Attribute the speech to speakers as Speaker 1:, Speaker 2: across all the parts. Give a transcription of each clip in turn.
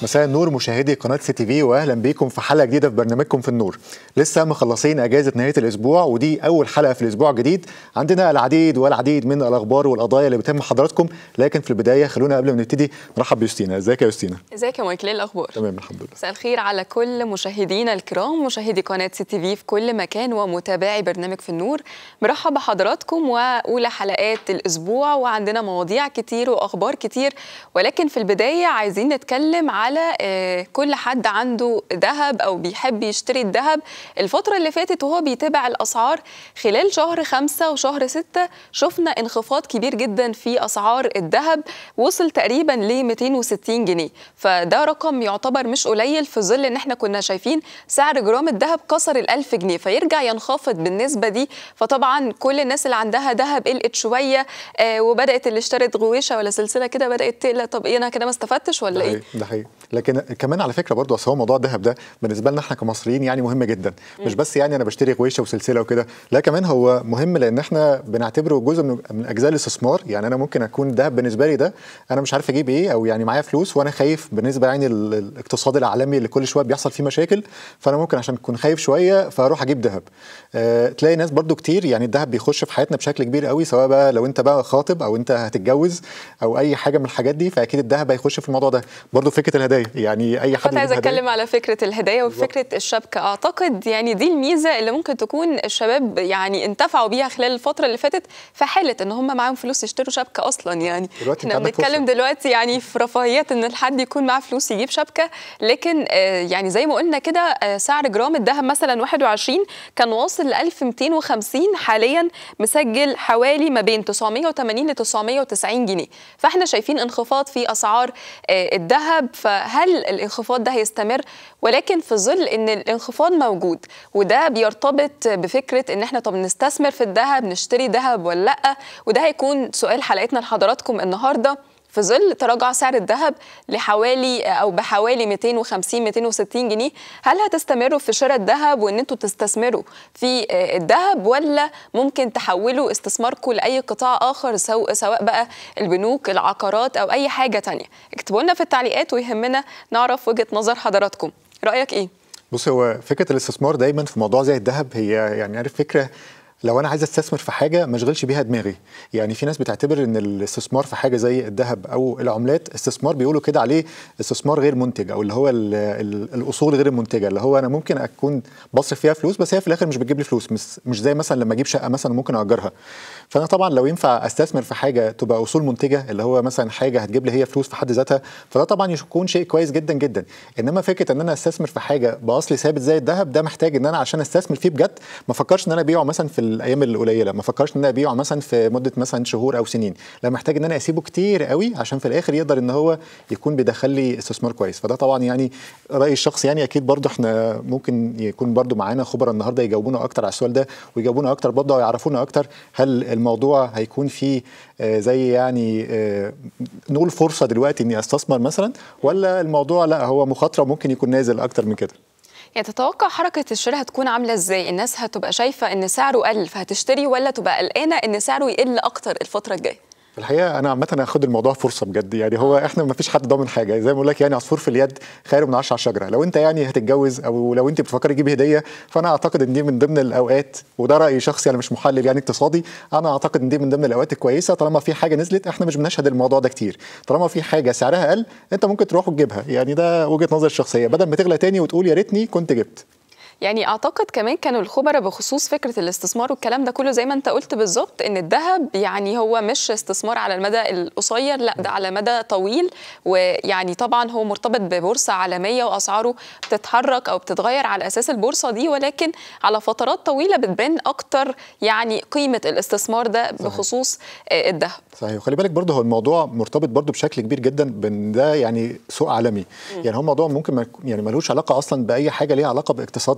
Speaker 1: مساء النور مشاهدي قناه سي تي في واهلا بيكم في حلقه جديده في برنامجكم في النور لسه مخلصين اجازه نهايه الاسبوع ودي اول حلقه في الاسبوع الجديد عندنا العديد والعديد من الاخبار والقضايا اللي بتهم حضراتكم لكن في البدايه خلونا قبل ما نبتدي نرحب بيوستينا ازيك يا يوستينا
Speaker 2: ازيك يا مايكل ايه الاخبار
Speaker 1: تمام الحمد لله
Speaker 2: مساء الخير على كل مشاهدينا الكرام مشاهدي قناه سي تي في في كل مكان ومتابعي برنامج في النور مرحب بحضراتكم واولى حلقات الاسبوع وعندنا مواضيع كتير واخبار كتير ولكن في البدايه عايزين نتكلم على آه، كل حد عنده ذهب او بيحب يشتري الذهب الفتره اللي فاتت وهو بيتابع الاسعار خلال شهر خمسة وشهر ستة شفنا انخفاض كبير جدا في اسعار الذهب وصل تقريبا ل 260 جنيه فده رقم يعتبر مش قليل في ظل ان احنا كنا شايفين سعر جرام الذهب كسر ال 1000 جنيه فيرجع ينخفض بالنسبه دي فطبعا كل الناس اللي عندها ذهب قلقت شويه آه وبدات اللي اشترت غويشه ولا سلسله كده بدات تقلق طب ايه انا كده ما استفدتش ولا
Speaker 1: ده
Speaker 2: ايه
Speaker 1: حقيقي ده حقيقي لكن كمان على فكره برضو اصل هو موضوع الذهب ده بالنسبه لنا احنا كمصريين يعني مهم جدا مش بس يعني انا بشتري غويشه وسلسله وكده لا كمان هو مهم لان احنا بنعتبره جزء من من اجزاء الاستثمار يعني انا ممكن اكون الذهب بالنسبه لي ده انا مش عارف اجيب ايه او يعني معايا فلوس وانا خايف بالنسبه يعني ال- الاقتصاد العالمي اللي كل شويه بيحصل فيه مشاكل فانا ممكن عشان اكون خايف شويه فاروح اجيب ذهب أه تلاقي ناس برضو كتير يعني الذهب بيخش في حياتنا بشكل كبير قوي سواء بقى لو انت بقى خاطب او انت هتتجوز او اي حاجه من الحاجات دي فاكيد الذهب هيخش في الموضوع ده برضو فكره الهدايا يعني اي حد
Speaker 2: كنت عايزه
Speaker 1: بيجيب هدايا-
Speaker 2: اتكلم على فكره الهدايا وفكره الشبكه اعتقد يعني دي الميزه اللي ممكن تكون الشباب يعني انتفعوا بيها خلال الفتره اللي فاتت في حاله ان هم معاهم فلوس يشتروا شبكه اصلا يعني
Speaker 1: دلوقتي انت
Speaker 2: احنا
Speaker 1: عندك
Speaker 2: بنتكلم
Speaker 1: فرصة.
Speaker 2: دلوقتي يعني في رفاهيات ان الحد يكون معاه فلوس يجيب شبكه لكن آه، يعني زي ما قلنا كده آه، سعر جرام الذهب مثلا 21 كان واصل ل 1250 حاليا مسجل حوالي ما بين 980 ل 990 جنيه فاحنا شايفين انخفاض في اسعار آه، الذهب فهل الانخفاض ده هيستمر ولكن في ظل ان الانخفاض موجود وده بيرتبط بفكره ان احنا طب نستثمر في الذهب نشتري ذهب ولا لا وده هيكون سؤال حلقتنا لحضراتكم النهارده في ظل تراجع سعر الذهب لحوالي او بحوالي 250 260 جنيه هل هتستمروا في شراء الذهب وان انتوا تستثمروا في آه، الذهب ولا ممكن تحولوا استثماركم لاي قطاع اخر سواء سواء بقى البنوك العقارات او اي حاجه تانية اكتبوا لنا في التعليقات ويهمنا نعرف وجهه نظر حضراتكم رايك ايه
Speaker 1: بص هو فكره الاستثمار دايما في موضوع زي الذهب هي يعني عارف فكره لو انا عايز استثمر في حاجه ما اشغلش بيها دماغي يعني في ناس بتعتبر ان الاستثمار في حاجه زي الذهب او العملات استثمار بيقولوا كده عليه استثمار غير منتج او اللي هو ال ال الاصول غير المنتجه اللي هو انا ممكن اكون بصرف فيها فلوس بس هي في الاخر مش بتجيب لي فلوس مش, مش زي مثلا لما اجيب شقه مثلا ممكن اجرها فانا طبعا لو ينفع استثمر في حاجه تبقى اصول منتجه اللي هو مثلا حاجه هتجيب لي هي فلوس في حد ذاتها فده طبعا يكون شيء كويس جدا جدا انما فكره ان انا استثمر في حاجه باصل ثابت زي الذهب ده محتاج ان انا عشان استثمر فيه بجد ما افكرش ان انا ابيعه مثلا في الايام القليله ما افكرش ان انا ابيعه مثلا في مده مثلا شهور او سنين لا محتاج ان انا اسيبه كتير قوي عشان في الاخر يقدر ان هو يكون بيدخل لي استثمار كويس فده طبعا يعني رايي الشخصي يعني اكيد برضه احنا ممكن يكون برضه معانا خبراء النهارده يجاوبونا اكتر على السؤال ده ويجاوبونا اكتر برضه ويعرفونا اكتر هل الموضوع هيكون فيه آه، زي يعني آه، نقول فرصه دلوقتي اني استثمر مثلا ولا الموضوع لا هو مخاطره ممكن يكون نازل اكتر من كده
Speaker 2: يعني تتوقع حركة الشراء هتكون عاملة ازاي؟ الناس هتبقى شايفة ان سعره قل فهتشتري ولا تبقى قلقانة ان سعره يقل اكتر الفترة الجاية؟
Speaker 1: في الحقيقه انا عامه هاخد الموضوع فرصه بجد يعني هو احنا ما فيش حد ضامن حاجه زي ما بقول لك يعني عصفور في اليد خير من 10 على الشجره لو انت يعني هتتجوز او لو انت بتفكري تجيبي هديه فانا اعتقد ان دي من ضمن الاوقات وده راي شخصي انا مش محلل يعني اقتصادي انا اعتقد ان دي من ضمن الاوقات الكويسه طالما في حاجه نزلت احنا مش بنشهد الموضوع ده كتير طالما في حاجه سعرها قل انت ممكن تروح وتجيبها يعني ده وجهه نظري الشخصيه بدل ما تغلى تاني وتقول يا ريتني كنت جبت
Speaker 2: يعني اعتقد كمان كانوا الخبراء بخصوص فكره الاستثمار والكلام ده كله زي ما انت قلت بالظبط ان الذهب يعني هو مش استثمار على المدى القصير لا ده على مدى طويل ويعني طبعا هو مرتبط ببورصه عالميه واسعاره بتتحرك او بتتغير على اساس البورصه دي ولكن على فترات طويله بتبان اكتر يعني قيمه الاستثمار ده بخصوص آه، الذهب
Speaker 1: صحيح وخلي بالك برضه هو الموضوع مرتبط برضه بشكل كبير جدا بان ده يعني سوق عالمي يعني هو موضوع ممكن ما يكون- يعني ملوش علاقه اصلا باي حاجه ليها علاقه باقتصادنا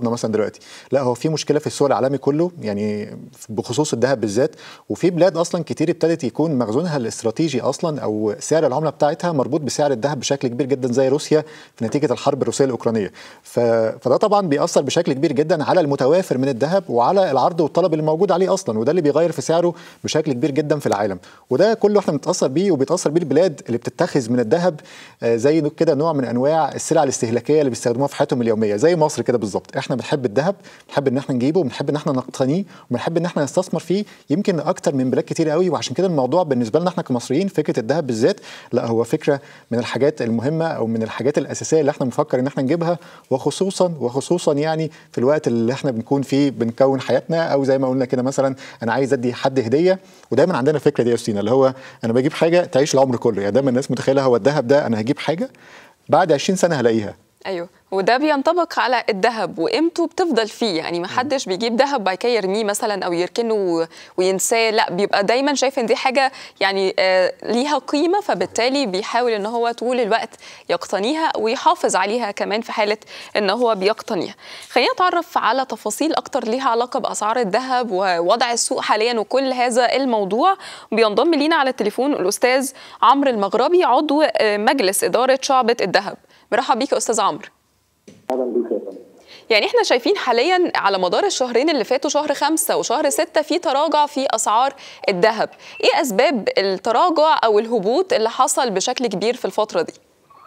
Speaker 1: اقتصادنا مثلا دلوقتي لا هو في مشكله في السوق العالمي كله يعني بخصوص الذهب بالذات وفي بلاد اصلا كتير ابتدت يكون مخزونها الاستراتيجي اصلا او سعر العمله بتاعتها مربوط بسعر الذهب بشكل كبير جدا زي روسيا في نتيجه الحرب الروسيه الاوكرانيه ف... فده طبعا بيأثر بشكل كبير جدا على المتوافر من الذهب وعلى العرض والطلب اللي موجود عليه اصلا وده اللي بيغير في سعره بشكل كبير جدا في العالم وده كله احنا بنتاثر بيه وبيتاثر بيه البلاد اللي بتتخذ من الذهب زي كده نوع من انواع السلع الاستهلاكيه اللي بيستخدموها في حياتهم اليوميه زي مصر كده بالظبط احنا بنحب الذهب بنحب ان احنا نجيبه وبنحب ان احنا نقتنيه وبنحب ان احنا نستثمر فيه يمكن اكتر من بلاد كتير قوي وعشان كده الموضوع بالنسبه لنا احنا كمصريين فكره الذهب بالذات لا هو فكره من الحاجات المهمه او من الحاجات الاساسيه اللي احنا بنفكر ان احنا نجيبها وخصوصا وخصوصا يعني في الوقت اللي احنا بنكون فيه بنكون حياتنا او زي ما قلنا كده مثلا انا عايز ادي حد هديه ودايما عندنا الفكره دي يا يوستينا اللي هو انا بجيب حاجه تعيش العمر كله يعني دايما الناس متخيله هو الذهب ده انا هجيب حاجه بعد 20 سنه هلاقيها
Speaker 2: ايوه وده بينطبق على الذهب وقيمته بتفضل فيه يعني ما حدش بيجيب ذهب بعد كده يرميه مثلا او يركنه وينساه لا بيبقى دايما شايف ان دي حاجه يعني آه ليها قيمه فبالتالي بيحاول ان هو طول الوقت يقتنيها ويحافظ عليها كمان في حاله ان هو بيقتنيها خلينا نتعرف على تفاصيل اكتر ليها علاقه باسعار الذهب ووضع السوق حاليا وكل هذا الموضوع بينضم لينا على التليفون الاستاذ عمرو المغربي عضو مجلس اداره شعبه الذهب مرحبا بيك يا استاذ عمرو
Speaker 3: اهلا بيك يا فندم
Speaker 2: يعني احنا شايفين حاليا على مدار الشهرين اللي فاتوا شهر خمسة وشهر ستة في تراجع في أسعار الذهب ايه أسباب التراجع أو الهبوط اللي حصل بشكل كبير في الفترة دي؟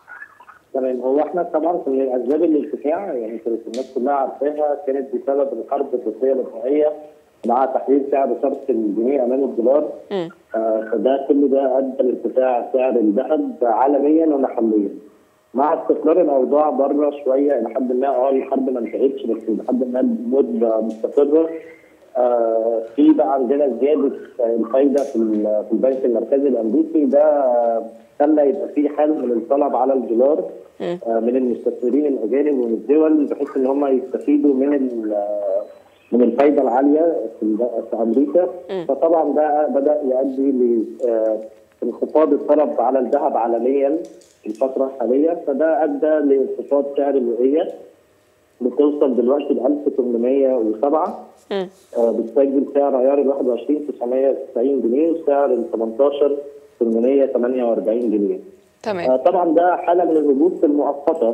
Speaker 3: تمام هو احنا طبعا من اسباب الارتفاع يعني كانت الناس كلها عارفاها كانت بسبب الحرب الروسيه الاوكرانيه مع تحرير سعر صرف الجنيه امام الدولار آه فده كل ده ادى لارتفاع سعر الذهب عالميا ومحليا مع استقرار الاوضاع بره شويه الى حد ما اه الحرب ما انتهتش بس لحد ما المده مستقره آه في بقى عندنا زياده الفايده في في البنك المركزي الامريكي ده خلى يبقى في حال من الطلب على الدولار آه من المستثمرين الاجانب ومن الدول بحيث ان هم يستفيدوا من من الفايده العاليه في, في امريكا فطبعا ده بدا يؤدي لانخفاض الطلب على الذهب عالميا في الفترة الحالية فده أدى لانخفاض سعر الوقية بتوصل دلوقتي ل 1807 آه بتسجل سعر عيار ال 21 990 جنيه وسعر ال 18 848 جنيه
Speaker 2: تمام
Speaker 3: آه طبعا ده حاله من الهبوط المؤقته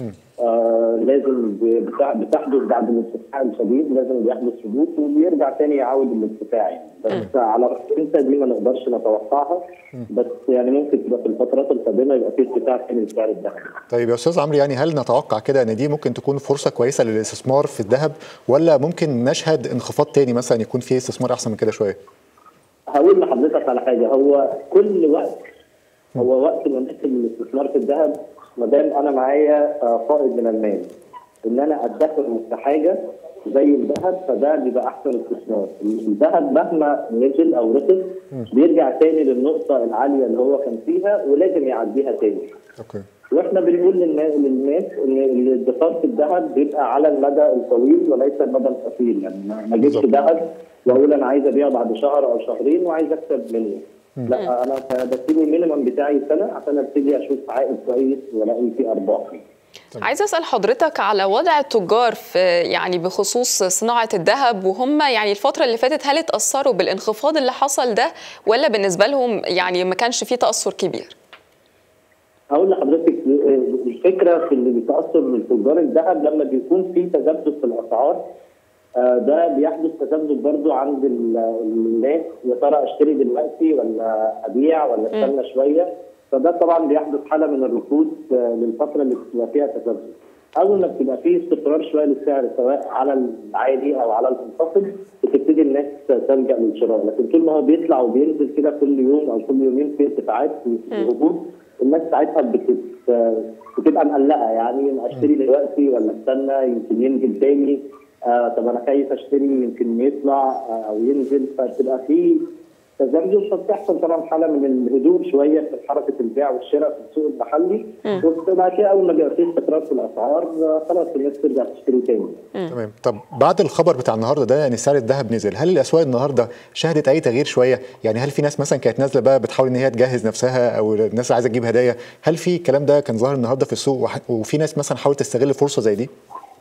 Speaker 3: آه لازم بتحدث بعد الارتفاع الشديد لازم بيحدث هبوط وبيرجع تاني يعود الارتفاع يعني بس على امتى دي ما نقدرش نتوقعها بس يعني ممكن تبقى في الفترات القادمه يبقى في ارتفاع تاني لسعر الذهب.
Speaker 1: طيب يا استاذ عمرو يعني هل نتوقع كده ان دي ممكن تكون فرصه كويسه للاستثمار في الذهب ولا ممكن نشهد انخفاض تاني مثلا يكون فيه استثمار احسن من كده شويه؟
Speaker 3: هقول لحضرتك على حاجه هو كل وقت هو وقت مناسب للاستثمار في الذهب ما دام انا معايا فائض من المال ان انا ادخر في حاجه زي الذهب فده بيبقى احسن استثمار الذهب مهما نزل او رخص بيرجع تاني للنقطه العاليه اللي هو كان فيها ولازم يعديها تاني
Speaker 1: اوكي
Speaker 3: واحنا بنقول للناس ان الادخار في الذهب بيبقى على المدى الطويل وليس المدى القصير يعني ما اجيبش ذهب واقول انا عايز ابيع بعد شهر او شهرين وعايز اكسب منه لا انا بسيب المينيمم بتاعي سنه عشان ابتدي اشوف عائد كويس والاقي فيه ارباح
Speaker 2: عايزه اسال حضرتك على وضع التجار في يعني بخصوص صناعه الذهب وهم يعني الفتره اللي فاتت هل اتاثروا بالانخفاض اللي حصل ده ولا بالنسبه لهم يعني ما كانش فيه تاثر كبير؟
Speaker 3: هقول لحضرتك الفكره في اللي بيتاثر من تجار الذهب لما بيكون في تذبذب في الاسعار ده بيحدث تذبذب برضو عند الناس يا ترى اشتري دلوقتي ولا ابيع ولا استنى شويه فده طبعا بيحدث حاله من الركود للفتره اللي بتبقى فيها تذبذب. اول ما بتبقى فيه استقرار شويه للسعر سواء على العالي او على المنخفض بتبتدي الناس تلجا للشراء لكن طول ما هو بيطلع وبينزل كده كل يوم او كل يومين في ارتفاعات في الهبوط الناس ساعتها بتت... بتبقى مقلقه يعني اشتري دلوقتي ولا استنى يمكن ينزل تاني آه طب انا خايف اشتري يمكن يطلع آه او ينزل فتبقى في تذبذب فبتحصل طبعا حاله من الهدوء شويه في حركه البيع والشراء في السوق المحلي وبعد كده اول ما بيبقى في استقرار في الاسعار آه خلاص الناس ترجع تشتري تاني.
Speaker 1: تمام طب بعد الخبر بتاع النهارده ده يعني سعر الذهب نزل هل الاسواق النهارده شهدت اي تغيير شويه يعني هل في ناس مثلا كانت نازله بقى بتحاول ان هي تجهز نفسها او الناس عايزه تجيب هدايا هل في الكلام ده كان ظاهر النهارده في السوق وفي ناس مثلا حاولت تستغل فرصه زي دي؟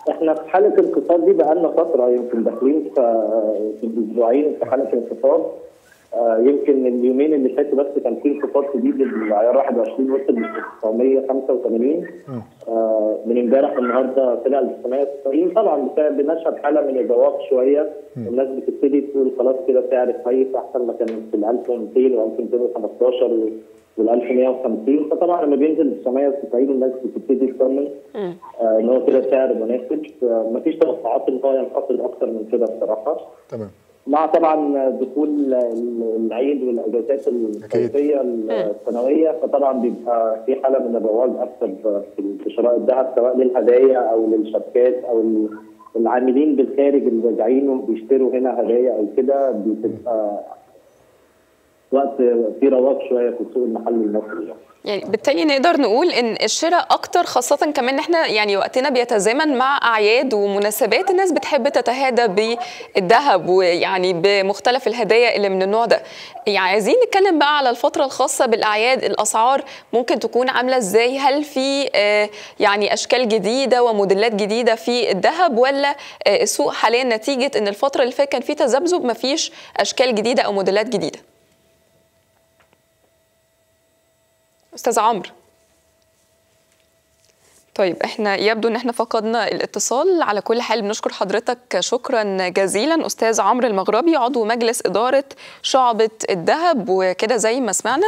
Speaker 3: احنا في حاله انخفاض دي بقالنا فتره يمكن داخلين في في اسبوعين في حاله انخفاض آه، يمكن اليومين اللي فاتوا بس كان في انخفاض شديد العيار 21 وصل ل 985 آه، من امبارح النهارده طلع ل 990 طبعا بسبب- بنشهد حاله من الرواق شويه الناس بتبتدي تقول خلاص كده سعر كويس احسن ما كان في ال 1200 و 1215 وال 1150 فطبعا لما بينزل 990 الناس بتبتدي تطمن آه، ان هو كده سعر مناسب آه، مفيش توقعات ان هو ينخفض اكتر من كده بصراحه
Speaker 1: تمام
Speaker 3: مع طبعا دخول العيد والاجازات الصيفيه السنويه فطبعا بيبقى في حاله من الرواج اكثر في شراء الذهب سواء للهدايا او للشبكات او العاملين بالخارج اللي راجعين وبيشتروا هنا هدايا او كده بتبقى وقت في رواج شويه في السوق المحلي المصري يعني.
Speaker 2: يعني بالتالي نقدر نقول ان الشراء اكتر خاصه كمان ان احنا يعني وقتنا بيتزامن مع اعياد ومناسبات الناس بتحب تتهادى بالذهب ويعني بمختلف الهدايا اللي من النوع ده يعني عايزين نتكلم بقى على الفتره الخاصه بالاعياد الاسعار ممكن تكون عامله ازاي هل في آه يعني اشكال جديده وموديلات جديده في الذهب ولا آه السوق حاليا نتيجه ان الفتره اللي فاتت كان في تذبذب مفيش اشكال جديده او موديلات جديده استاذ عمرو طيب احنا يبدو ان احنا فقدنا الاتصال على كل حال بنشكر حضرتك شكرا جزيلا استاذ عمرو المغربي عضو مجلس اداره شعبه الذهب وكده زي ما سمعنا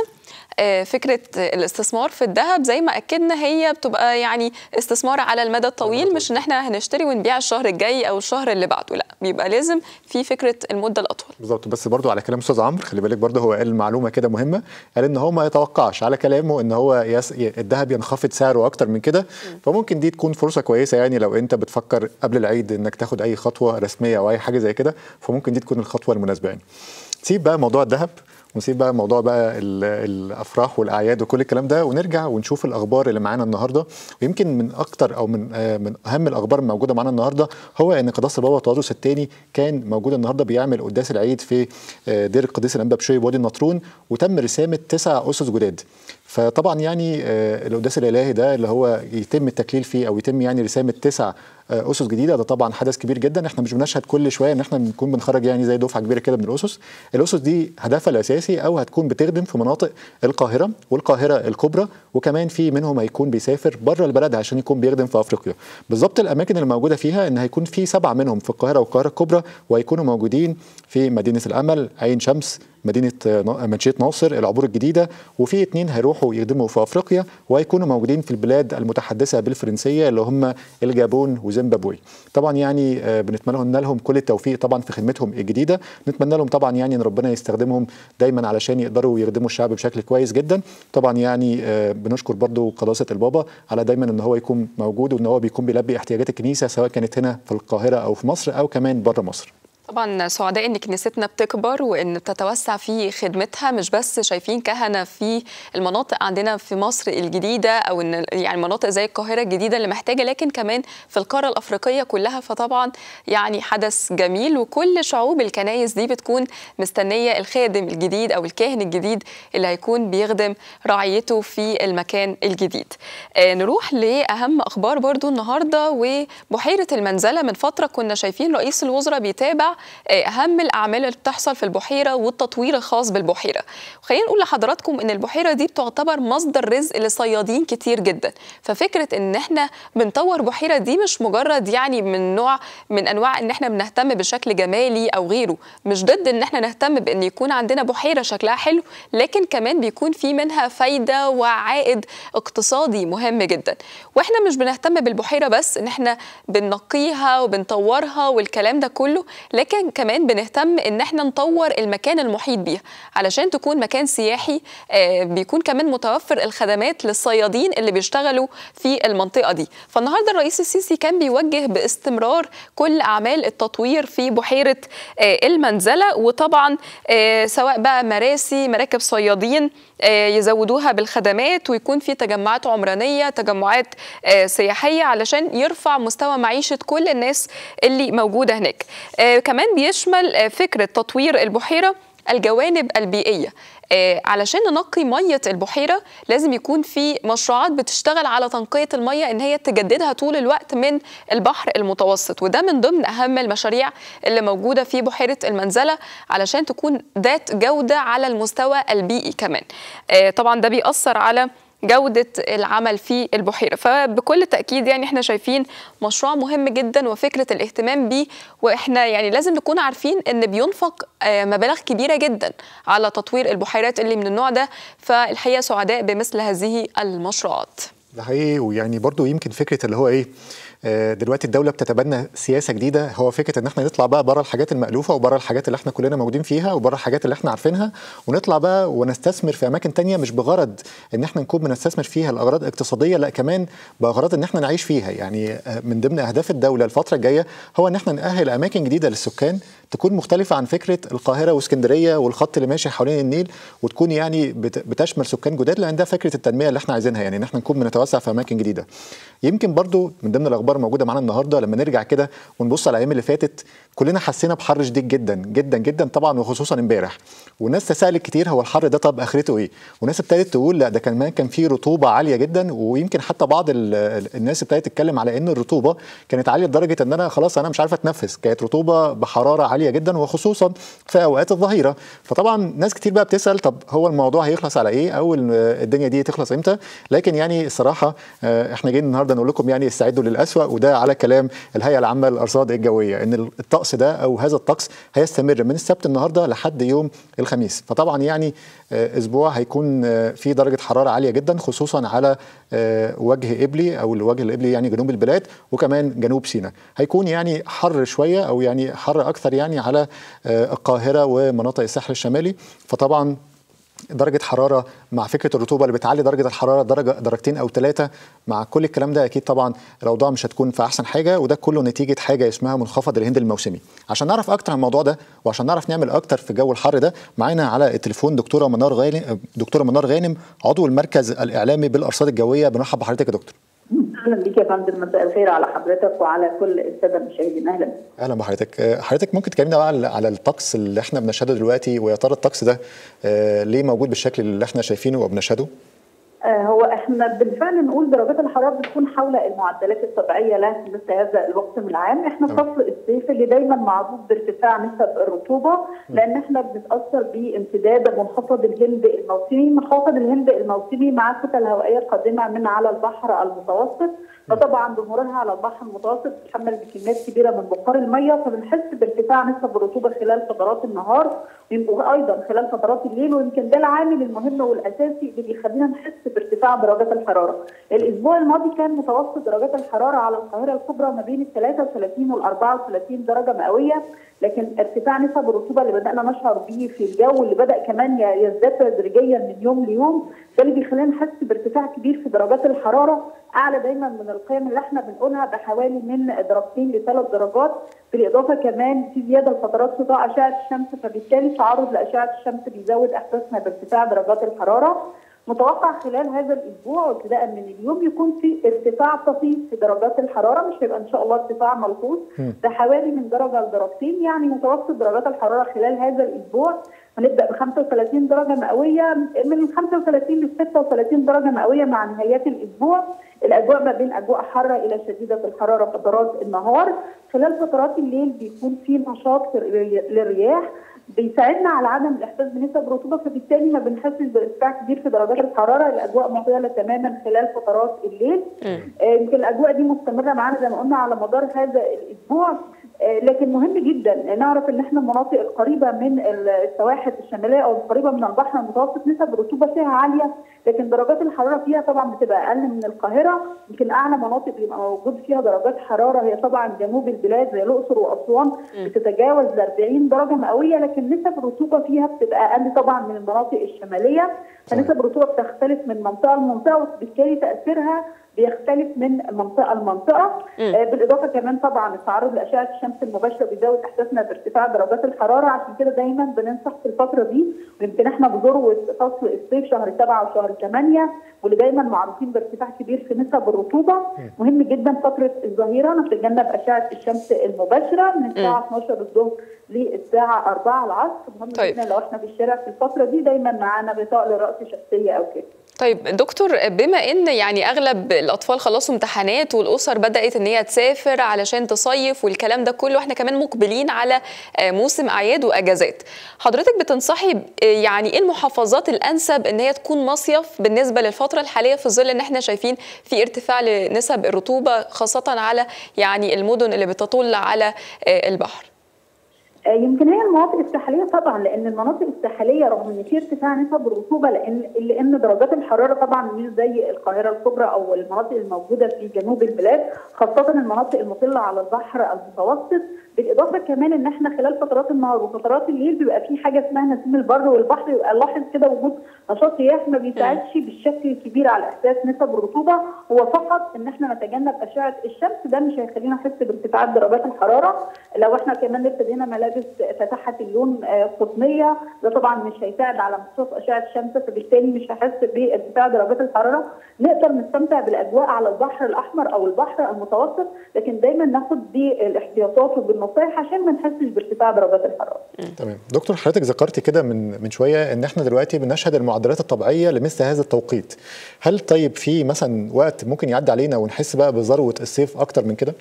Speaker 2: فكره الاستثمار في الذهب زي ما اكدنا هي بتبقى يعني استثمار على المدى الطويل مش ان احنا هنشتري ونبيع الشهر الجاي او الشهر اللي بعده لا بيبقى لازم في فكره المده الاطول
Speaker 1: بالظبط بس برضو على كلام استاذ عمرو خلي بالك برضو هو قال معلومه كده مهمه قال ان هو ما يتوقعش على كلامه ان هو يس... الذهب ينخفض سعره اكتر من كده فممكن دي تكون فرصه كويسه يعني لو انت بتفكر قبل العيد انك تاخد اي خطوه رسميه او اي حاجه زي كده فممكن دي تكون الخطوه المناسبه يعني سيب بقى موضوع الذهب ونسيب بقى موضوع بقى الافراح والاعياد وكل الكلام ده ونرجع ونشوف الاخبار اللي معانا النهارده ويمكن من اكتر او من من اهم الاخبار الموجوده معانا النهارده هو ان قداس البابا تواضروس الثاني كان موجود النهارده بيعمل قداس العيد في دير القديس الانبا بشوي بوادي النطرون وتم رسامه تسع اسس جداد فطبعا يعني القداس الالهي ده اللي هو يتم التكليل فيه او يتم يعني رسامه تسع اسس جديده ده طبعا حدث كبير جدا احنا مش بنشهد كل شويه ان احنا بنكون بنخرج يعني زي دفعه كبيره كده من الاسس الاسس دي هدفها الاساسي او هتكون بتخدم في مناطق القاهره والقاهره الكبرى وكمان في منهم هيكون بيسافر بره البلد عشان يكون بيخدم في افريقيا بالظبط الاماكن اللي موجوده فيها ان هيكون في سبعه منهم في القاهره والقاهره الكبرى وهيكونوا موجودين في مدينه الامل عين شمس مدينه منشيه ناصر العبور الجديده وفي اثنين هيروحوا يخدموا في افريقيا وهيكونوا موجودين في البلاد المتحدثه بالفرنسيه اللي هم الجابون وزيمبابوي طبعا يعني بنتمنى لهم كل التوفيق طبعا في خدمتهم الجديده نتمنى لهم طبعا يعني ان ربنا يستخدمهم دايما علشان يقدروا يخدموا الشعب بشكل كويس جدا طبعا يعني بنشكر برضو قداسه البابا على دايما ان هو يكون موجود وان هو بيكون بيلبي احتياجات الكنيسه سواء كانت هنا في القاهره او في مصر او كمان بره مصر
Speaker 2: طبعا سعداء ان كنيستنا بتكبر وان بتتوسع في خدمتها مش بس شايفين كهنه في المناطق عندنا في مصر الجديده او ان يعني مناطق زي القاهره الجديده اللي محتاجه لكن كمان في القاره الافريقيه كلها فطبعا يعني حدث جميل وكل شعوب الكنايس دي بتكون مستنيه الخادم الجديد او الكاهن الجديد اللي هيكون بيخدم رعيته في المكان الجديد. آه نروح لاهم اخبار برضو النهارده وبحيره المنزله من فتره كنا شايفين رئيس الوزراء بيتابع اهم الاعمال اللي بتحصل في البحيره والتطوير الخاص بالبحيره خلينا نقول لحضراتكم ان البحيره دي بتعتبر مصدر رزق لصيادين كتير جدا ففكره ان احنا بنطور بحيره دي مش مجرد يعني من نوع من انواع ان احنا بنهتم بشكل جمالي او غيره مش ضد ان احنا نهتم بان يكون عندنا بحيره شكلها حلو لكن كمان بيكون في منها فايده وعائد اقتصادي مهم جدا واحنا مش بنهتم بالبحيره بس ان احنا بننقيها وبنطورها والكلام ده كله لكن كمان بنهتم ان احنا نطور المكان المحيط بيها علشان تكون مكان سياحي آه بيكون كمان متوفر الخدمات للصيادين اللي بيشتغلوا في المنطقه دي فالنهارده الرئيس السيسي كان بيوجه باستمرار كل اعمال التطوير في بحيره آه المنزله وطبعا آه سواء بقى مراسي مراكب صيادين يزودوها بالخدمات ويكون في تجمعات عمرانيه تجمعات سياحيه علشان يرفع مستوى معيشه كل الناس اللي موجوده هناك كمان بيشمل فكره تطوير البحيره الجوانب البيئيه آه علشان ننقي ميه البحيره لازم يكون في مشروعات بتشتغل على تنقيه الميه ان هي تجددها طول الوقت من البحر المتوسط وده من ضمن اهم المشاريع اللي موجوده في بحيره المنزله علشان تكون ذات جوده على المستوى البيئي كمان آه طبعا ده بيأثر على جودة العمل في البحيرة فبكل تأكيد يعني احنا شايفين مشروع مهم جدا وفكرة الاهتمام بيه واحنا يعني لازم نكون عارفين ان بينفق مبالغ كبيرة جدا على تطوير البحيرات اللي من النوع ده فالحقيقة سعداء بمثل هذه المشروعات
Speaker 1: ده حقيقي ويعني برضو يمكن فكرة اللي هو ايه دلوقتي الدوله بتتبنى سياسه جديده هو فكره ان احنا نطلع بقى بره الحاجات المالوفه وبره الحاجات اللي احنا كلنا موجودين فيها وبره الحاجات اللي احنا عارفينها ونطلع بقى ونستثمر في اماكن تانية مش بغرض ان احنا نكون بنستثمر فيها لاغراض اقتصاديه لا كمان باغراض ان احنا نعيش فيها يعني من ضمن اهداف الدوله الفتره الجايه هو ان احنا ناهل اماكن جديده للسكان تكون مختلفة عن فكرة القاهرة واسكندرية والخط اللي ماشي حوالين النيل وتكون يعني بتشمل سكان جداد لأن ده فكرة التنمية اللي احنا عايزينها يعني إن احنا نكون بنتوسع في أماكن جديدة. يمكن برضو من ضمن الأخبار الموجودة معانا النهاردة لما نرجع كده ونبص على الأيام اللي فاتت كلنا حسينا بحر شديد جدا جدا جدا طبعا وخصوصا امبارح والناس تساءلت كتير هو الحر ده طب اخرته ايه وناس ابتدت تقول لا ده كمان كان فيه رطوبه عاليه جدا ويمكن حتى بعض الناس ابتدت تتكلم على ان الرطوبه كانت عاليه لدرجه ان انا خلاص انا مش عارف اتنفس كانت رطوبه بحراره عاليه جدا وخصوصا في اوقات الظهيره فطبعا ناس كتير بقى بتسال طب هو الموضوع هيخلص على ايه او الدنيا دي تخلص امتى لكن يعني الصراحه احنا جايين النهارده نقول لكم يعني استعدوا للاسوء وده على كلام الهيئه العامه للارصاد الجويه ان الطقس ده او هذا الطقس هيستمر من السبت النهارده لحد يوم الخميس فطبعا يعني اسبوع هيكون في درجه حراره عاليه جدا خصوصا على وجه قبلي او الوجه القبلي يعني جنوب البلاد وكمان جنوب سيناء هيكون يعني حر شويه او يعني حر اكثر يعني على القاهره ومناطق الساحل الشمالي فطبعا درجة حرارة مع فكرة الرطوبة اللي بتعلي درجة الحرارة درجة درجتين أو ثلاثة مع كل الكلام ده أكيد طبعا الأوضاع مش هتكون في أحسن حاجة وده كله نتيجة حاجة اسمها منخفض الهند الموسمي عشان نعرف أكتر عن الموضوع ده وعشان نعرف نعمل أكتر في جو الحر ده معانا على التليفون دكتورة منار غانم دكتورة منار غانم عضو المركز الإعلامي بالأرصاد الجوية بنرحب بحضرتك يا دكتور
Speaker 4: اهلا بيك يا فندم مساء الخير على حضرتك وعلى كل الساده المشاهدين اهلا
Speaker 1: اهلا بحضرتك حضرتك ممكن تكلمنا بقى على الطقس اللي احنا بنشهده دلوقتي ويا ترى الطقس ده ليه موجود بالشكل اللي احنا شايفينه وبنشهده؟
Speaker 4: هو احنا بالفعل نقول درجات الحراره بتكون حول المعدلات الطبيعيه لها في مثل هذا الوقت من العام، احنا فصل الصيف اللي دايما معروف بارتفاع نسب الرطوبه لان احنا بنتاثر بامتداد منخفض الهند الموسمي، منخفض الهند الموسمي مع كتل هوائيه قادمه من على البحر المتوسط، فطبعا بمرورها على البحر المتوسط بتحمل بكميات كبيره من بخار الميه فبنحس بارتفاع نسب الرطوبه خلال فترات النهار وايضا خلال فترات الليل ويمكن ده العامل المهم والاساسي اللي بيخلينا نحس بارتفاع درجات الحراره. الاسبوع الماضي كان متوسط درجات الحراره على القاهره الكبرى ما بين ال 33 وال 34 درجه مئويه لكن ارتفاع نسب الرطوبه اللي بدانا نشعر به في الجو اللي بدا كمان يزداد تدريجيا من يوم ليوم ده اللي بيخلينا نحس بارتفاع كبير في درجات الحراره اعلى دايما من القيم اللي احنا بنقولها بحوالي من درجتين لثلاث درجات بالاضافه كمان في زياده لفترات سطوع اشعه الشمس فبالتالي تعرض لاشعه الشمس بيزود احساسنا بارتفاع درجات الحراره متوقع خلال هذا الاسبوع وابتداء من اليوم يكون في ارتفاع طفيف في درجات الحراره مش هيبقى ان شاء الله ارتفاع ملحوظ ده حوالي من درجه لدرجتين يعني متوسط درجات الحراره خلال هذا الاسبوع هنبدا ب 35 درجه مئويه من 35 ل 36 درجه مئويه مع نهايات الاسبوع الاجواء ما بين اجواء حاره الى شديده الحراره فترات النهار خلال فترات الليل بيكون في نشاط للرياح بيساعدنا على عدم الاحساس بنسب رطوبه فبالتالي ما بنحسش بارتفاع كبير في درجات الحراره الاجواء معتدله تماما خلال فترات الليل يمكن آه الاجواء دي مستمره معانا زي ما قلنا على مدار هذا الاسبوع آه لكن مهم جدا نعرف ان احنا المناطق القريبه من السواحل الشماليه او القريبه من البحر المتوسط نسب الرطوبه فيها عاليه لكن درجات الحراره فيها طبعا بتبقى اقل من القاهره يمكن اعلى مناطق بيبقى موجود فيها درجات حراره هي طبعا جنوب البلاد زي الاقصر واسوان بتتجاوز ل 40 درجه مئويه لكن نسب الرطوبه فيها بتبقى اقل طبعا من المناطق الشماليه فنسب الرطوبه بتختلف من منطقه لمنطقه وبالتالي تاثيرها بيختلف من منطقه لمنطقه آه بالاضافه كمان طبعا التعرض لاشعه الشمس المباشره بيزود احساسنا بارتفاع درجات الحراره عشان كده دايما بننصح في الفتره دي ويمكن احنا بذروه فصل الصيف شهر 7 وشهر 8 واللي دايما معروفين بارتفاع كبير في نسب الرطوبه مهم جدا فتره الظهيره نتجنب اشعه الشمس المباشره من الساعه 12 الظهر للساعه 4 العصر مهم
Speaker 2: طيب.
Speaker 4: جدا لو احنا في الشارع في الفتره دي دايما معانا بطاقه للراس شخصيه او كده
Speaker 2: طيب دكتور بما ان يعني اغلب الاطفال خلصوا امتحانات والاسر بدات ان هي تسافر علشان تصيف والكلام ده كله واحنا كمان مقبلين على آه، موسم اعياد واجازات حضرتك بتنصحي ب- آه، يعني ايه المحافظات الانسب ان هي تكون مصيف بالنسبه للفتره الحاليه في ظل ان احنا شايفين في ارتفاع لنسب الرطوبه خاصه على يعني المدن اللي بتطل على آه، البحر
Speaker 4: آه، يمكن هي المناطق الساحليه طبعا لان المناطق الساحليه رغم ان في ارتفاع نسب الرطوبه لان لان درجات الحراره طبعا مش زي القاهره الكبرى او المناطق الموجوده في جنوب البلاد خاصه المناطق المطله على البحر المتوسط بالاضافه كمان ان احنا خلال فترات النهار وفترات الليل بيبقى في حاجه اسمها نسيم البر والبحر يبقى لاحظ كده وجود نشاط رياح ما بيساعدش بالشكل الكبير على احساس نسب الرطوبه هو فقط ان احنا نتجنب اشعه الشمس ده مش هيخلينا نحس بارتفاعات درجات الحراره لو احنا كمان ابتدينا ملابس فتحت اللون آه، قطنيه ده طبعا مش هيساعد على امتصاص اشعه الشمس فبالتالي مش هحس بارتفاع درجات الحراره نقدر نستمتع بالاجواء على البحر الاحمر او البحر المتوسط لكن دايما ناخد بالاحتياطات وبالنصائح عشان ما نحسش بارتفاع درجات الحراره
Speaker 1: تمام دكتور حضرتك ذكرت كده من من شويه ان احنا دلوقتي بنشهد المعدلات الطبيعيه لمثل هذا التوقيت هل طيب في مثلا وقت ممكن يعدي علينا ونحس بقى بذروه الصيف اكتر من كده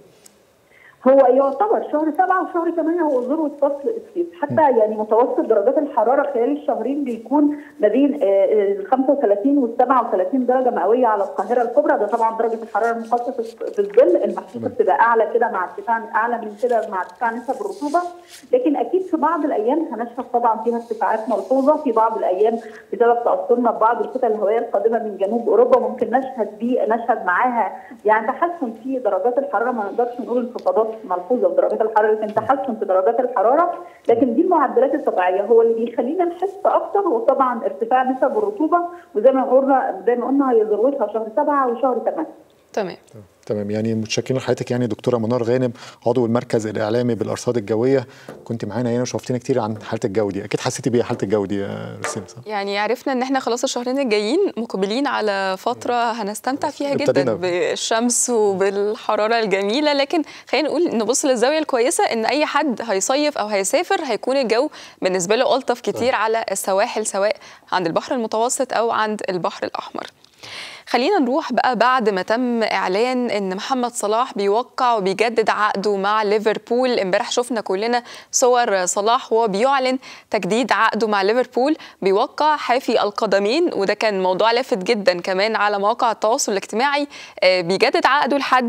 Speaker 4: هو يعتبر شهر سبعة وشهر ثمانية هو ذروة فصل الصيف حتى يعني متوسط درجات الحرارة خلال الشهرين بيكون ما بين آه، آه، ال 35 وال 37 درجة مئوية على القاهرة الكبرى ده طبعا درجة الحرارة المخصصة في الظل المحسوسة بتبقى أعلى كده مع ارتفاع أعلى من كده مع ارتفاع نسب الرطوبة لكن أكيد في بعض الأيام هنشهد طبعا فيها ارتفاعات ملحوظة في بعض الأيام بسبب تأثرنا ببعض الكتل الهوائية القادمة من جنوب أوروبا ممكن نشهد بيه نشهد معاها يعني تحسن في درجات الحرارة ما نقدرش نقول انخفاضات ملحوظة في درجات الحرارة لكن تحسن في درجات الحرارة لكن دي المعدلات الطبيعية هو اللي بيخلينا نحس أكتر هو طبعا ارتفاع نسب الرطوبة وزي ما قلنا زي ما قلنا هي ذروتها شهر سبعة وشهر ثمانية
Speaker 2: تمام
Speaker 1: تمام يعني متشكرين لحضرتك يعني دكتوره منار غانم عضو المركز الاعلامي بالارصاد الجويه كنت معانا هنا وشرفتينا كتير عن حاله الجو دي اكيد حسيتي بيها حاله الجو دي يا رسيم صح
Speaker 2: يعني عرفنا ان احنا خلاص الشهرين الجايين مقبلين على فتره هنستمتع فيها جدا
Speaker 1: ابتدينا.
Speaker 2: بالشمس وبالحراره الجميله لكن خلينا نقول نبص للزاويه الكويسه ان اي حد هيصيف او هيسافر هيكون الجو بالنسبه له الطف كتير على السواحل سواء عند البحر المتوسط او عند البحر الاحمر خلينا نروح بقى بعد ما تم اعلان ان محمد صلاح بيوقع وبيجدد عقده مع ليفربول امبارح شفنا كلنا صور صلاح وهو بيعلن تجديد عقده مع ليفربول بيوقع حافي القدمين وده كان موضوع لافت جدا كمان على مواقع التواصل الاجتماعي آه، بيجدد عقده لحد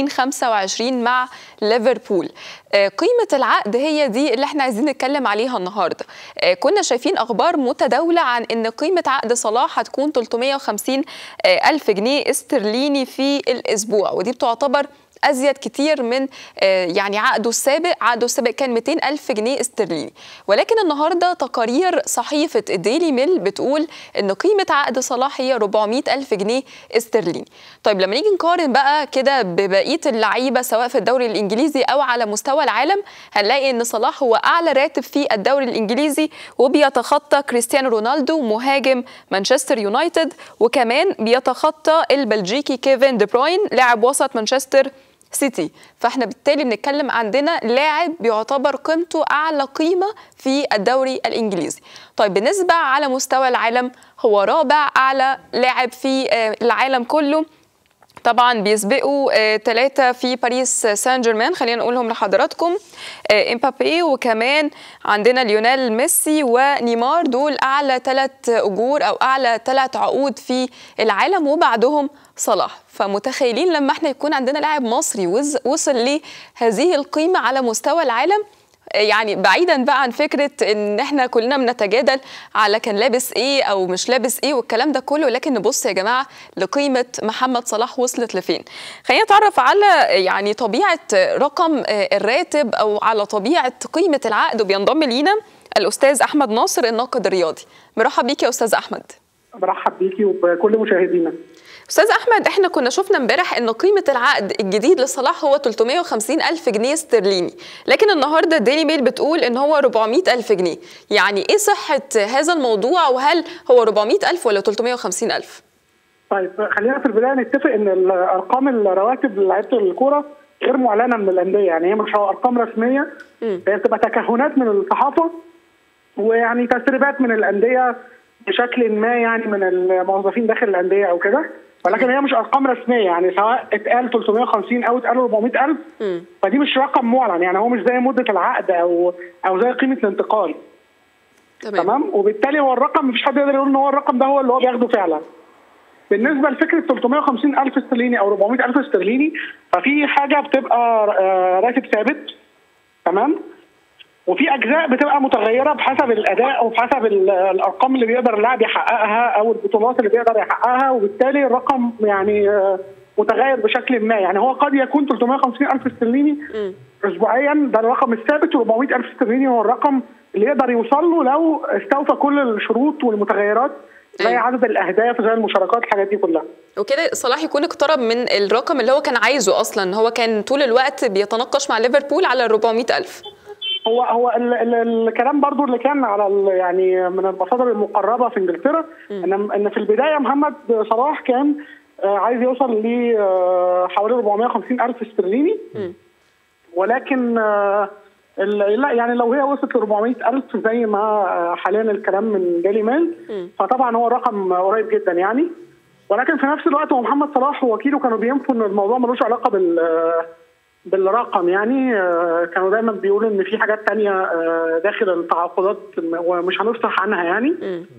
Speaker 2: 2025 مع ليفربول آه، قيمة العقد هي دي اللي احنا عايزين نتكلم عليها النهاردة آه، كنا شايفين أخبار متداولة عن أن قيمة عقد صلاح هتكون 350 آه، ألف جنيه استرليني في الأسبوع ودي بتعتبر أزيد كتير من آه، يعني عقده السابق عقده السابق كان 200 ألف جنيه استرليني ولكن النهاردة تقارير صحيفة الديلي ميل بتقول أن قيمة عقد صلاح هي 400 ألف جنيه استرليني طيب لما نيجي نقارن بقى كده ببقية اللعيبة سواء في الدوري الإنجليزي أو على مستوى العالم هنلاقي أن صلاح هو أعلى راتب في الدوري الإنجليزي وبيتخطى كريستيانو رونالدو مهاجم مانشستر يونايتد وكمان بيتخطى البلجيكي كيفن دي بروين لاعب وسط مانشستر سيتي فاحنا بالتالي بنتكلم عندنا لاعب بيعتبر قيمته اعلى قيمه في الدوري الانجليزي طيب بالنسبه على مستوى العالم هو رابع اعلى لاعب في آه، العالم كله طبعا بيسبقوا ثلاثة في باريس سان جيرمان خلينا نقولهم لحضراتكم آه، امبابي وكمان عندنا ليونيل ميسي ونيمار دول أعلى ثلاث أجور أو أعلى ثلاث عقود في العالم وبعدهم صلاح فمتخيلين لما احنا يكون عندنا لاعب مصري وز- وصل لهذه القيمة على مستوى العالم يعني بعيدا بقى عن فكره ان احنا كلنا بنتجادل على كان لابس ايه او مش لابس ايه والكلام ده كله لكن نبص يا جماعه لقيمه محمد صلاح وصلت لفين خلينا نتعرف على يعني طبيعه رقم آه، الراتب او على طبيعه قيمه العقد وبينضم لينا الاستاذ احمد ناصر الناقد الرياضي مرحب بيك يا استاذ احمد
Speaker 5: برحب بيكي وبكل مشاهدينا
Speaker 2: استاذ احمد احنا كنا شفنا امبارح ان قيمه العقد الجديد لصلاح هو 350 الف جنيه استرليني لكن النهارده الديلي ميل بتقول ان هو 400 الف جنيه يعني ايه صحه هذا الموضوع وهل هو 400 الف ولا 350 الف
Speaker 5: طيب خلينا في البدايه نتفق ان الارقام الرواتب لعيبه الكوره غير معلنه من الانديه يعني هي مش ارقام رسميه هي بتبقى تكهنات من الصحافه ويعني تسريبات من الانديه بشكل ما يعني من الموظفين داخل الانديه او كده ولكن هي مش ارقام رسميه يعني سواء اتقال 350 او اتقال 400000 فدي مش رقم معلن يعني هو مش زي مده العقد او او زي قيمه الانتقال
Speaker 2: تمام
Speaker 5: تمام وبالتالي هو الرقم مفيش حد يقدر يقول ان هو الرقم ده هو اللي هو بياخده فعلا بالنسبه لفكره 350 الف استرليني او 400 الف استرليني ففي حاجه بتبقى آه، راتب ثابت تمام وفي اجزاء بتبقى متغيره بحسب الاداء وبحسب ال- الارقام اللي بيقدر اللاعب يحققها او البطولات اللي بيقدر يحققها وبالتالي الرقم يعني آه، متغير بشكل ما يعني هو قد يكون 350 الف استرليني اسبوعيا ده الرقم الثابت و400 الف استرليني هو الرقم اللي يقدر يوصل له لو استوفى كل الشروط والمتغيرات زي
Speaker 2: أيوة.
Speaker 5: عدد الاهداف زي المشاركات الحاجات دي كلها
Speaker 2: وكده صلاح يكون اقترب من الرقم اللي هو كان عايزه اصلا هو كان طول الوقت بيتناقش مع ليفربول على 400 الف
Speaker 5: هو هو ال ال الكلام برضو اللي كان على ال- يعني من المصادر المقربه في انجلترا ان ان في البدايه محمد صلاح كان آه، عايز يوصل ل آه، حوالي 450 الف استرليني ولكن آه، ال- لا يعني لو هي وصلت ل 400 الف زي ما آه، حاليا الكلام من ديلي ميل فطبعا هو رقم قريب جدا يعني ولكن في نفس الوقت هو محمد صلاح ووكيله كانوا بينفوا ان الموضوع ملوش علاقه بال بالرقم يعني آه، كانوا دايما بيقولوا ان في حاجات تانية آه، داخل التعاقدات ومش هنفصح عنها يعني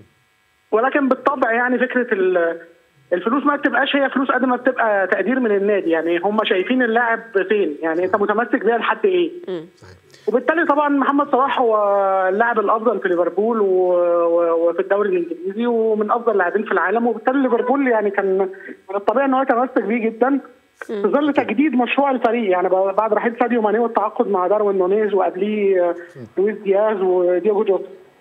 Speaker 5: ولكن بالطبع يعني فكره ال- الفلوس ما بتبقاش هي فلوس قد ما بتبقى تقدير من النادي يعني هم شايفين اللاعب فين يعني انت متمسك بيها لحد ايه وبالتالي طبعا محمد صلاح هو اللاعب الافضل في ليفربول و- و- وفي الدوري الانجليزي ومن افضل اللاعبين في العالم وبالتالي ليفربول يعني كان من الطبيعي ان هو يتمسك بيه جدا في ظل تجديد مشروع الفريق يعني بعد رحيل ساديو ماني والتعاقد مع داروين نونيز وقبليه آه، لويس دياز ودياجو جوتا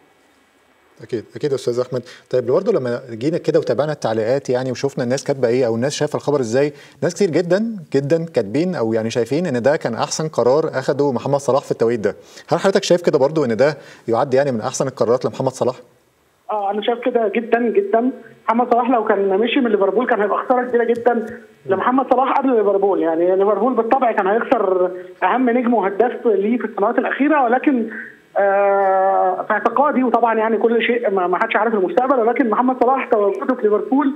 Speaker 1: اكيد اكيد يا استاذ احمد طيب برضه لما جينا كده وتابعنا التعليقات يعني وشفنا الناس كاتبه ايه او الناس شايفه الخبر ازاي ناس كتير جدا جدا كاتبين او يعني شايفين ان ده كان احسن قرار اخده محمد صلاح في التوقيت ده هل حضرتك شايف كده برضه ان ده يعد يعني من احسن القرارات لمحمد صلاح
Speaker 5: اه انا شايف كده جدا جدا محمد صلاح لو كان مشي من ليفربول كان هيبقى خساره كبيره جدا لمحمد صلاح قبل ليفربول يعني ليفربول بالطبع كان هيخسر اهم نجم وهداف ليه في السنوات الاخيره ولكن آه في اعتقادي وطبعا يعني كل شيء ما ما حدش عارف المستقبل ولكن محمد صلاح تواجده في ليفربول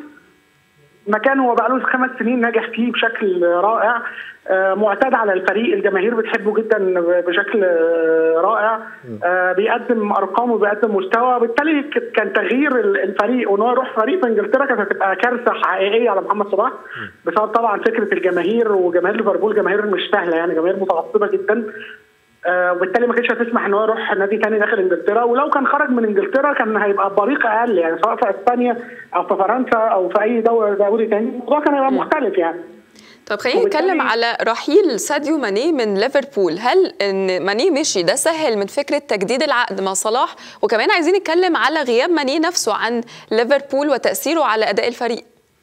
Speaker 5: مكان هو بقاله خمس سنين ناجح فيه بشكل رائع آه، معتاد على الفريق الجماهير بتحبه جدا بشكل آه، رائع آه، بيقدم ارقام وبيقدم مستوى بالتالي ك- كان تغيير ال- الفريق وان هو يروح فريق في انجلترا كانت هتبقى كارثه حقيقيه على محمد صلاح بسبب طبعا فكره الجماهير وجماهير ليفربول جماهير مش سهله يعني جماهير متعصبه جدا آه، وبالتالي ما كانتش هتسمح ان هو يروح نادي تاني داخل انجلترا ولو كان خرج من انجلترا كان هيبقى بريق اقل يعني سواء في اسبانيا او في فرنسا او في اي دوري دوري تاني الموضوع كان هيبقى مختلف يعني
Speaker 2: طب خلينا
Speaker 5: وبالتالي-
Speaker 2: نتكلم على رحيل ساديو ماني من ليفربول هل ان ماني مشي ده سهل من فكره تجديد العقد مع صلاح وكمان عايزين نتكلم على غياب ماني نفسه عن ليفربول وتاثيره على اداء الفريق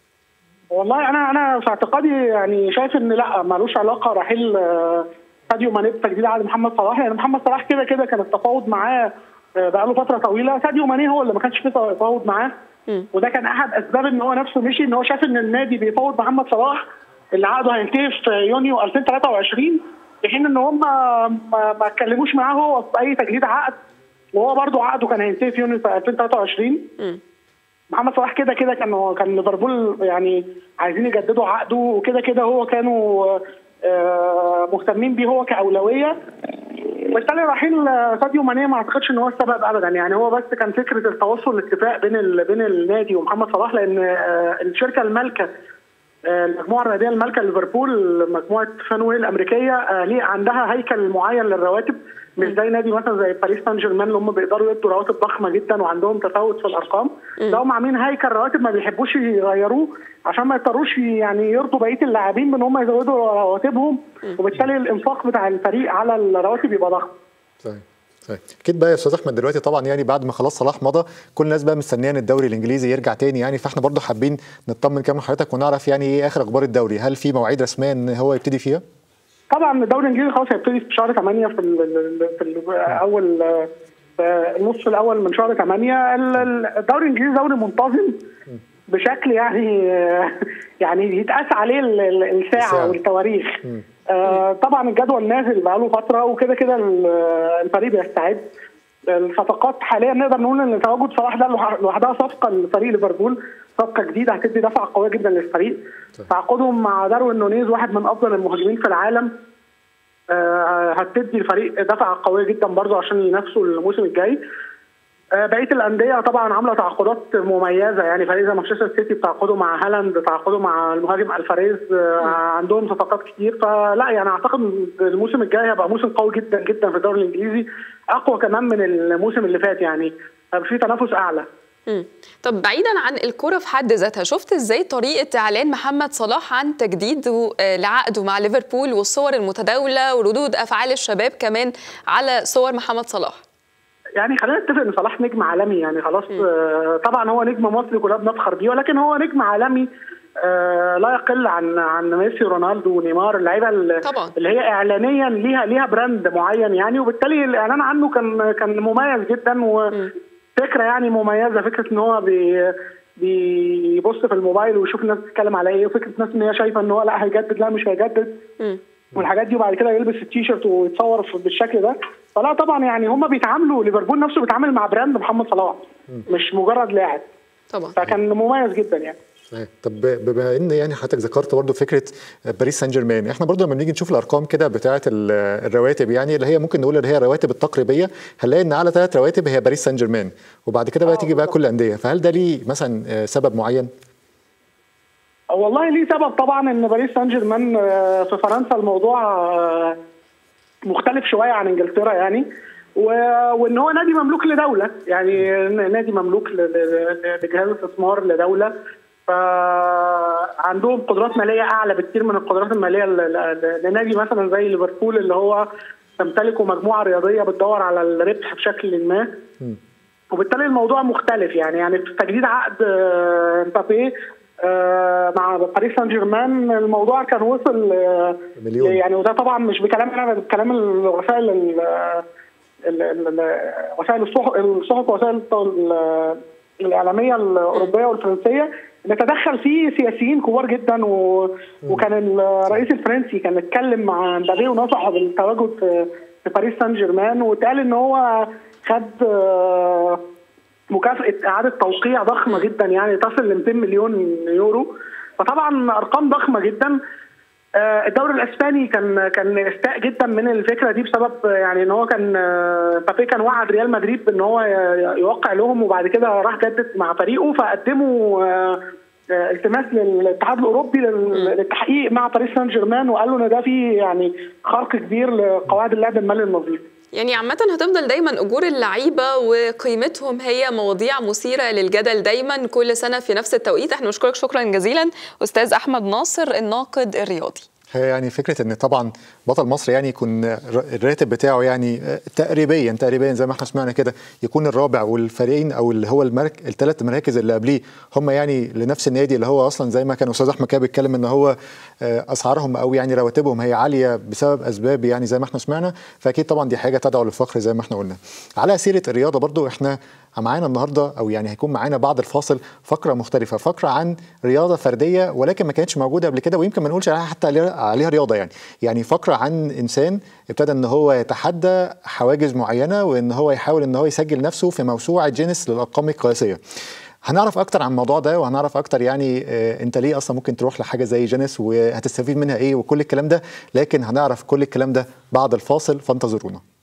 Speaker 5: والله انا انا في اعتقادي يعني شايف ان لا ملوش علاقه رحيل آه، ساديو ماني بتجديد عقد محمد صلاح يعني محمد صلاح كده كده كان التفاوض معاه آه، بقاله فتره طويله ساديو ماني هو اللي ما كانش فيه تفاوض معاه وده كان احد اسباب ان هو نفسه مشي ان هو شاف ان النادي بيفاوض محمد صلاح اللي عقده هينتهي في يونيو 2023 في حين ان هم ما ما اتكلموش معاه هو في اي تجديد عقد وهو برضه عقده كان هينتهي في يونيو 2023 محمد صلاح كده كده كان كان ليفربول يعني عايزين يجددوا عقده وكده كده هو كانوا آه، مهتمين بيه هو كاولويه وبالتالي رحيل آه، ساديو ماني ما اعتقدش ان هو السبب ابدا يعني هو بس كان فكره التوصل الاتفاق بين ال... بين النادي ومحمد صلاح لان آه، الشركه المالكه آه، المجموعه الرياضيه المالكه ليفربول مجموعه فانوي الامريكيه آه، ليه عندها هيكل معين للرواتب مش زي نادي مثلا زي باريس سان جيرمان اللي هم بيقدروا يدوا رواتب ضخمه جدا وعندهم تفاوت في الارقام ده هم عاملين هيكل رواتب ما بيحبوش يغيروه عشان ما يضطروش يعني يرضوا بقيه اللاعبين بان هم يزودوا رواتبهم وبالتالي الانفاق بتاع الفريق على الرواتب يبقى ضخم
Speaker 1: صحيح صحيح اكيد بقى يا استاذ احمد دلوقتي طبعا يعني بعد ما خلاص صلاح مضى كل الناس بقى مستنيه ان الدوري الانجليزي يرجع تاني يعني فاحنا برضو حابين نطمن كام حضرتك ونعرف يعني ايه اخر اخبار الدوري هل في مواعيد رسميه ان هو يبتدي فيها
Speaker 5: طبعا الدوري الانجليزي خلاص هيبتدي في شهر 8 في ال في ال اول في النصف الاول من شهر 8 ال- ال- الدوري الانجليزي دوري منتظم بشكل يعني يعني يتقاس عليه ال- ال-
Speaker 1: الساعة.
Speaker 5: الساعه والتواريخ آه طبعا الجدول نازل بقاله فتره وكده كده ال- الفريق بيستعد الصفقات حاليا نقدر نقول ان تواجد صلاح ده لوح- لوحدها صفقه لفريق ليفربول صفقه جديده هتدي دفعه قويه جدا للفريق تعاقدهم مع داروين نونيز واحد من افضل المهاجمين في العالم آه، هتدي الفريق دفعه قويه جدا برضه عشان ينافسوا الموسم الجاي آه، بقيه الانديه طبعا عامله تعاقدات مميزه يعني فريق زي مانشستر سيتي تعاقده مع هالاند تعاقده مع المهاجم الفاريز آه، عندهم صفقات كتير فلا يعني اعتقد إن الموسم الجاي هيبقى موسم قوي جدا جدا في الدوري الانجليزي اقوى كمان من الموسم اللي فات يعني هيبقى في تنافس اعلى
Speaker 2: مم. طب بعيدا عن الكرة في حد ذاتها شفت ازاي طريقة اعلان محمد صلاح عن تجديده آه، لعقده مع ليفربول والصور المتداولة وردود افعال الشباب كمان على صور محمد صلاح
Speaker 5: يعني خلينا نتفق ان صلاح نجم عالمي يعني خلاص آه طبعا هو نجم مصري كلنا بنفخر بيه ولكن هو نجم عالمي آه لا يقل عن عن ميسي ورونالدو ونيمار اللعيبه ال-
Speaker 2: طبعا.
Speaker 5: اللي هي اعلانيا ليها ليها براند معين يعني وبالتالي الاعلان عنه كان كان مميز جدا وفكره يعني مميزه فكره ان هو بي بيبص في الموبايل ويشوف الناس بتتكلم على ايه وفكره الناس ان هي شايفه ان هو لا هيجدد لا مش هيجدد
Speaker 2: مم.
Speaker 5: والحاجات دي وبعد كده يلبس التيشيرت ويتصور في- بالشكل ده فلا طبعا يعني هم بيتعاملوا ليفربول نفسه بيتعامل مع براند محمد صلاح مش مجرد لاعب
Speaker 2: طبعا
Speaker 5: فكان مميز جدا يعني
Speaker 1: صحيح. طب بما ان يعني حضرتك ذكرت برضو فكره باريس سان جيرمان احنا برضو لما بنيجي نشوف الارقام كده بتاعه ال- الرواتب يعني اللي هي ممكن نقول اللي هي الرواتب التقريبيه هنلاقي ان اعلى ثلاث رواتب هي باريس سان جيرمان وبعد كده بقى
Speaker 5: آه،
Speaker 1: تيجي بقى
Speaker 5: بالظبط.
Speaker 1: كل الانديه فهل ده ليه مثلا آه، سبب معين؟
Speaker 5: والله ليه سبب طبعا ان باريس سان جيرمان آه، في فرنسا الموضوع آه، مختلف شويه عن انجلترا يعني و- وان هو نادي مملوك لدوله يعني نادي مملوك ل- ل- لجهاز استثمار لدوله فعندهم قدرات ماليه اعلى بكتير من القدرات الماليه ل- ل- لنادي مثلا زي ليفربول اللي هو تمتلكه مجموعه رياضيه بتدور على الربح بشكل ما وبالتالي الموضوع مختلف يعني يعني في تجديد عقد آه، مبابي آه، مع باريس سان جيرمان الموضوع كان وصل آه،
Speaker 1: مليون.
Speaker 5: يعني وده طبعا مش بكلام انا بكلام الوسائل ال- ال- ال- ال- وسائل الصحف الصحف وسائل الت- ال- الاعلاميه الاوروبيه والفرنسيه اللي تدخل فيه سياسيين كبار جدا و... وكان الرئيس الفرنسي كان اتكلم مع مبابي ونصحه بالتواجد في في باريس سان جيرمان واتقال ان هو خد آه، مكافأة إعادة توقيع ضخمة جدا يعني تصل ل 200 مليون يورو فطبعا أرقام ضخمة جدا آه، الدوري الاسباني كان كان استاء جدا من الفكره دي بسبب آه، يعني ان هو كان آه، بابي كان وعد ريال مدريد بان هو ي- يوقع لهم وبعد كده راح جدد مع فريقه فقدموا آه، آه، التماس للاتحاد الاوروبي لل- للتحقيق مع باريس سان جيرمان وقالوا ان ده فيه يعني خرق كبير لقواعد اللعب المالي النظيف
Speaker 2: يعني عامة هتفضل دايما أجور اللعيبة وقيمتهم هي مواضيع مثيرة للجدل دايما كل سنة في نفس التوقيت احنا بنشكرك شكرا جزيلا أستاذ أحمد ناصر الناقد الرياضي
Speaker 1: هي يعني فكره ان طبعا بطل مصر يعني يكون ر- الراتب بتاعه يعني آه، تقريبا تقريبا زي ما احنا سمعنا كده يكون الرابع والفريقين او اللي هو المرك الثلاث مراكز اللي قبليه هم يعني لنفس النادي اللي هو اصلا زي ما كان استاذ احمد كده بيتكلم ان هو آه، اسعارهم او يعني رواتبهم هي عاليه بسبب اسباب يعني زي ما احنا سمعنا فاكيد طبعا دي حاجه تدعو للفخر زي ما احنا قلنا على سيره الرياضه برضو احنا معانا النهارده او يعني هيكون معانا بعد الفاصل فقره مختلفه فقره عن رياضه فرديه ولكن ما كانتش موجوده قبل كده ويمكن ما نقولش عليها حتى عليها- عليها رياضه يعني يعني فقره عن انسان ابتدى ان هو يتحدى حواجز معينه وان هو يحاول ان هو يسجل نفسه في موسوعه جينيس للارقام القياسيه هنعرف اكتر عن الموضوع ده وهنعرف اكتر يعني آه، انت ليه اصلا ممكن تروح لحاجه زي جينيس وهتستفيد منها ايه وكل الكلام ده لكن هنعرف كل الكلام ده بعد الفاصل فانتظرونا